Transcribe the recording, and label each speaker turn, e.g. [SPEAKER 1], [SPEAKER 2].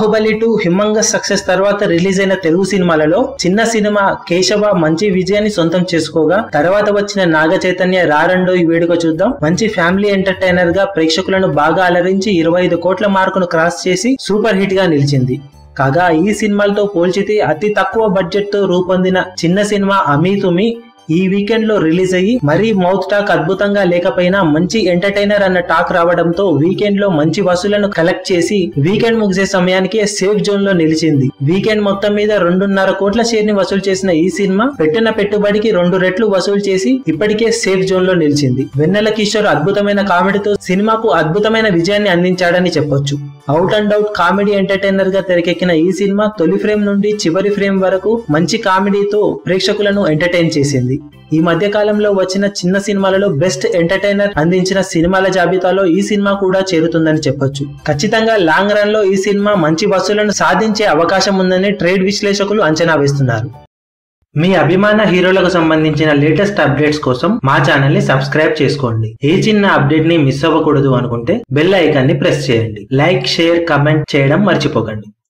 [SPEAKER 1] Baahubali two humongous success తర్వాత release అయిన తెలుగు సినిమాలలో చిన్న సినిమా కేశవ మంచి విజయాన్ని సొంతం చేసుకోగా తర్వాత వచ్చిన నాగ చైతన్య రారండో ఈ వేడుక చూద్దాం మంచి ఫ్యామిలీ ఎంటర్టైనర్ గా ప్రేక్షకులను బాగా అలరించి ఇరవై ఐదు కోట్ల మార్కును క్రాస్ చేసి సూపర్ హిట్ గా నిలిచింది కాగా ఈ సినిమాలతో పోల్చితే అతి తక్కువ బడ్జెట్ తో రూపొందిన చిన్న సినిమా అమీతుమి ఈ వీకెండ్ లో రిలీజ్ అయ్యి మరీ మౌత్ టాక్ అద్భుతంగా లేకపోయినా మంచి ఎంటర్టైనర్ అన్న టాక్ రావడంతో వీకెండ్ లో మంచి వసూలను కలెక్ట్ చేసి వీకెండ్ ముగిసే సమయానికి సేఫ్ జోన్ లో నిలిచింది వీకెండ్ మొత్తం మీద రెండున్నర కోట్ల షేర్ ని వసూలు చేసిన ఈ సినిమా పెట్టిన పెట్టుబడికి రెండు రెట్లు వసూలు చేసి ఇప్పటికే సేఫ్ జోన్ లో నిలిచింది వెన్నెల కిషోర్ అద్భుతమైన కామెడీతో సినిమాకు అద్భుతమైన విజయాన్ని అందించాడని చెప్పొచ్చు out and out comedy entertainer గా తెరకెక్కిన ఈ సినిమా తొలి ఫ్రేమ్ నుండి చివరి ఫ్రేమ్ వరకు మంచి కామెడీతో ప్రేక్షకులను ఎంటర్టైన్ చేసింది ఈ మధ్య కాలంలో వచ్చిన చిన్న సినిమాలలో బెస్ట్ ఎంటర్టైనర్ అందించిన సినిమాల జాబితాలో ఈ సినిమా కూడా చేరుతుందని చెప్పొచ్చు ఖచ్చితంగా లాంగ్ రన్ లో ఈ సినిమా మంచి వసూలను సాధించే అవకాశం ఉందని ట్రేడ్ విశ్లేషకులు అంచనా వేస్తున్నారు మీ అభిమాన హీరోలకు సంబంధించిన లేటెస్ట్ అప్డేట్స్ కోసం మా ఛానల్ ని సబ్స్క్రైబ్ చేసుకోండి ఏ చిన్న అప్డేట్ ని మిస్ అవ్వకూడదు అనుకుంటే బెల్ ఐకాన్ ని ప్రెస్ చేయండి లైక్ షేర్ కమెంట్ చేయడం మర్చిపోకండి